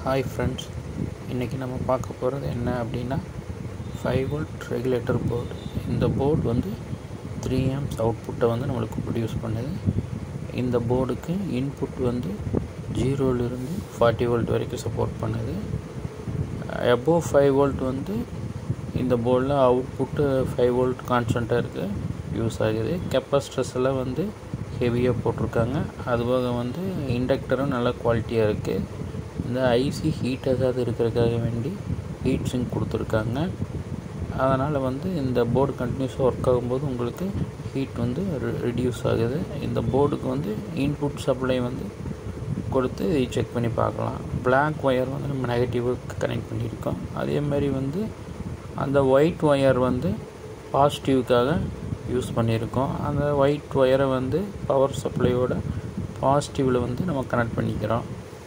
hi friends இன்றைக்கி நம்ம பார்க்க போகிறது என்ன அப்படின்னா ஃபைவ் வோல்ட் ரெகுலேட்டர் போர்டு இந்த போர்டு வந்து த்ரீ ஆம்ஸ் அவுட்புட்டை வந்து நம்மளுக்கு ப்ரொடியூஸ் பண்ணுது இந்த போர்டுக்கு இன்புட் வந்து ஜீரோலேருந்து ஃபார்ட்டி வோல்ட் வரைக்கும் சப்போர்ட் பண்ணுது அபோவ் ஃபைவ் வோல்ட் வந்து இந்த போர்டில் அவுட்புட்டு ஃபைவ் வோல்ட் கான்ஸ்டண்ட்டாக இருக்குது யூஸ் ஆகுது கெப்பாசிட்டர்ஸ் எல்லாம் வந்து ஹெவியாக போட்டிருக்காங்க அதுபோக வந்து இண்டக்டரும் நல்ல குவாலிட்டியாக இருக்குது இந்த ஐசி ஹீட் ஏதாவது இருக்கிறதுக்காக வேண்டி ஹீட் சிங்க் கொடுத்துருக்காங்க அதனால் வந்து இந்த போர்டு கண்டினியூஸாக ஒர்க் ஆகும்போது உங்களுக்கு ஹீட் வந்து ரிடியூஸ் ஆகுது இந்த போர்டுக்கு வந்து இன்புட் சப்ளை வந்து கொடுத்து இதை செக் பண்ணி பார்க்கலாம் பிளாக் ஒயர் வந்து நம்ம நெகட்டிவுக்கு கனெக்ட் பண்ணியிருக்கோம் அதே மாதிரி வந்து அந்த ஒயிட் ஒயர் வந்து பாசிட்டிவுக்காக யூஸ் பண்ணியிருக்கோம் அந்த ஒயிட் ஒயரை வந்து பவர் சப்ளையோட பாசிட்டிவில் வந்து நம்ம கனெக்ட் பண்ணிக்கிறோம்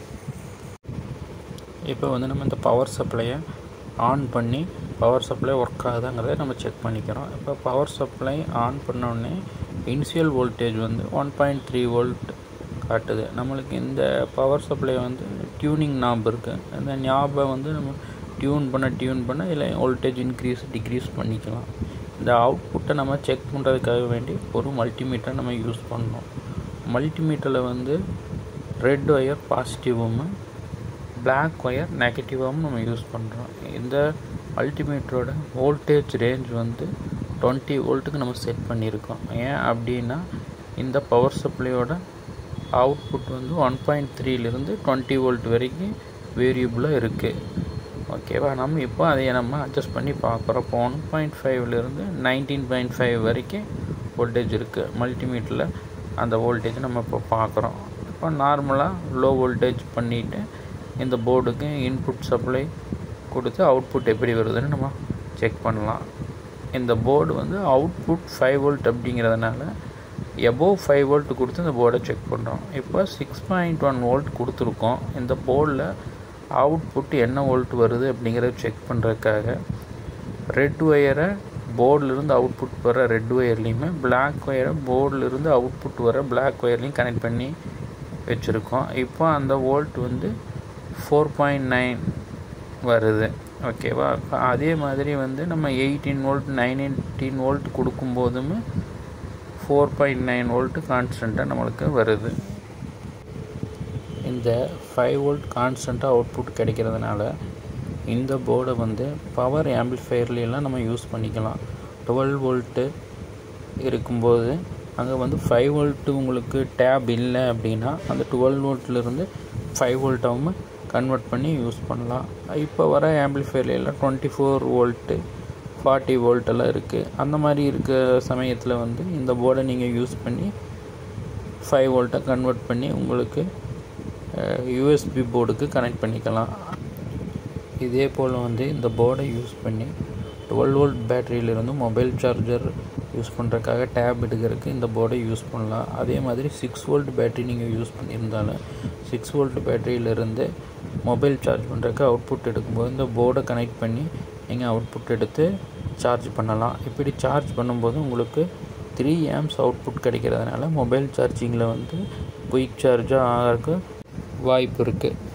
இப்போ வந்து நம்ம இந்த பவர் சப்ளையை ஆன் பண்ணி பவர் சப்ளை ஒர்க் ஆகுதாங்கிறத நம்ம செக் பண்ணிக்கிறோம் இப்போ பவர் சப்ளை ஆன் பண்ணோடனே இனிஷியல் வோல்டேஜ் வந்து ஒன் பாயிண்ட் த்ரீ வோல்ட் காட்டுது நம்மளுக்கு இந்த பவர் சப்ளை வந்து டியூனிங் நாப் இருக்குது அந்த ஞாபகம் வந்து நம்ம டியூன் பண்ண டியூன் பண்ண இல்லை வோல்டேஜ் இன்க்ரீஸ் டிக்ரீஸ் பண்ணிக்கலாம் இந்த அவுட்புட்டை நம்ம செக் பண்ணுறதுக்காக வேண்டி ஒரு மல்டிமீட்டர் நம்ம யூஸ் பண்ணோம் மல்டிமீட்டரில் வந்து ரெட் ஒயர் பாசிட்டிவும் பிளாக் ஒயர் நெகட்டிவாகவும் நம்ம யூஸ் பண்ணுறோம் இந்த மல்டிமீட்டரோட வோல்டேஜ் ரேஞ்ச் வந்து டுவெண்ட்டி வோல்ட்டுக்கு நம்ம செட் பண்ணியிருக்கோம் ஏன் அப்படின்னா இந்த பவர் சப்ளையோட அவுட்புட் வந்து ஒன் பாயிண்ட் த்ரீலேருந்து டுவெண்ட்டி வோல்ட் வரைக்கும் வேரியபிளாக இருக்குது ஓகேவா நம்ம இப்போ அதை நம்ம அட்ஜஸ்ட் பண்ணி பார்க்குறோம் இப்போ ஒன் பாயிண்ட் ஃபைவ்லேருந்து நைன்டீன் பாயிண்ட் ஃபைவ் வரைக்கும் வோல்டேஜ் இருக்குது மல்டிமீட்டரில் அந்த வோல்டேஜ் நம்ம இப்போ பார்க்குறோம் இப்போ நார்மலாக லோ வோல்டேஜ் பண்ணிவிட்டு இந்த போர்டுக்கு இன்புட் சப்ளை கொடுத்து அவுட்புட் எப்படி வருதுன்னு நம்ம செக் பண்ணலாம் இந்த போர்டு வந்து அவுட்புட் ஃபைவ் வோல்ட் அப்படிங்கிறதுனால எபோவ் ஃபைவ் வோல்ட் கொடுத்து இந்த போர்டை செக் பண்ணுறோம் இப்போ சிக்ஸ் பாயிண்ட் ஒன் வோல்ட் கொடுத்துருக்கோம் இந்த போர்டில் அவுட்புட் என்ன வோல்ட் வருது அப்படிங்கிறத செக் பண்ணுறதுக்காக ரெட் ஒயரை போர்டிலிருந்து அவுட்புட் வர ரெட் ஒயர்லேயுமே பிளாக் ஒயரை போர்டிலிருந்து அவுட்புட் வர பிளாக் ஒயர்லேயும் கனெக்ட் பண்ணி வச்சுருக்கோம் இப்போ அந்த வோல்ட் வந்து ஃபோர் பாயிண்ட் நைன் வருது ஓகேவா இப்போ அதே மாதிரி வந்து நம்ம eighteen volt nine eighteen volt கொடுக்கும்போதுமே ஃபோர் பாயிண்ட் நைன் வோல்ட்டு கான்ஸ்டண்ட்டாக நம்மளுக்கு வருது இந்த ஃபைவ் வோல்ட் கான்ஸ்டண்ட்டாக அவுட்புட் கிடைக்கிறதுனால இந்த போர்டை வந்து பவர் ஆம்பிளிஃபையர்லாம் நம்ம யூஸ் பண்ணிக்கலாம் டுவெல் வோல்ட்டு இருக்கும்போது அங்கே வந்து ஃபைவ் வோல்ட்டு உங்களுக்கு டேப் இல்லை அப்படின்னா அந்த டுவெல் வோல்ட்லேருந்து ஃபைவ் வோல்ட்டாகவும் கன்வெர்ட் பண்ணி யூஸ் பண்ணலாம் இப்போ வர ஆம்பிளிஃபையர்லாம் டுவெண்ட்டி ஃபோர் வோல்ட்டு ஃபார்ட்டி வோல்ட்டெல்லாம் இருக்குது அந்த மாதிரி இருக்க சமயத்தில் வந்து இந்த போர்டை நீங்கள் யூஸ் பண்ணி ஃபைவ் வோல்ட்டை கன்வெர்ட் பண்ணி உங்களுக்கு யூஎஸ்பி போர்டுக்கு கனெக்ட் பண்ணிக்கலாம் இதே போல் வந்து இந்த போர்டை யூஸ் பண்ணி டுவெல் வோல்ட் பேட்டரியிலிருந்து மொபைல் சார்ஜர் யூஸ் பண்ணுறதுக்காக டேப் எடுக்கிறதுக்கு இந்த போர்டை யூஸ் பண்ணலாம் அதே மாதிரி சிக்ஸ் வோல்ட் பேட்டரி நீங்கள் யூஸ் பண்ணியிருந்தாலும் சிக்ஸ் வோல்ட் பேட்டரியிலிருந்து மொபைல் சார்ஜ் பண்ணுறதுக்கு அவுட்புட் எடுக்கும்போது இந்த போர்டை கனெக்ட் பண்ணி நீங்கள் அவுட்புட் எடுத்து சார்ஜ் பண்ணலாம் இப்படி சார்ஜ் பண்ணும்போது உங்களுக்கு த்ரீ ஆம்ஸ் அவுட்புட் கிடைக்கிறதுனால மொபைல் சார்ஜிங்கில் வந்து குயிக் சார்ஜாக ஆகிறதுக்கு வாய்ப்பு இருக்குது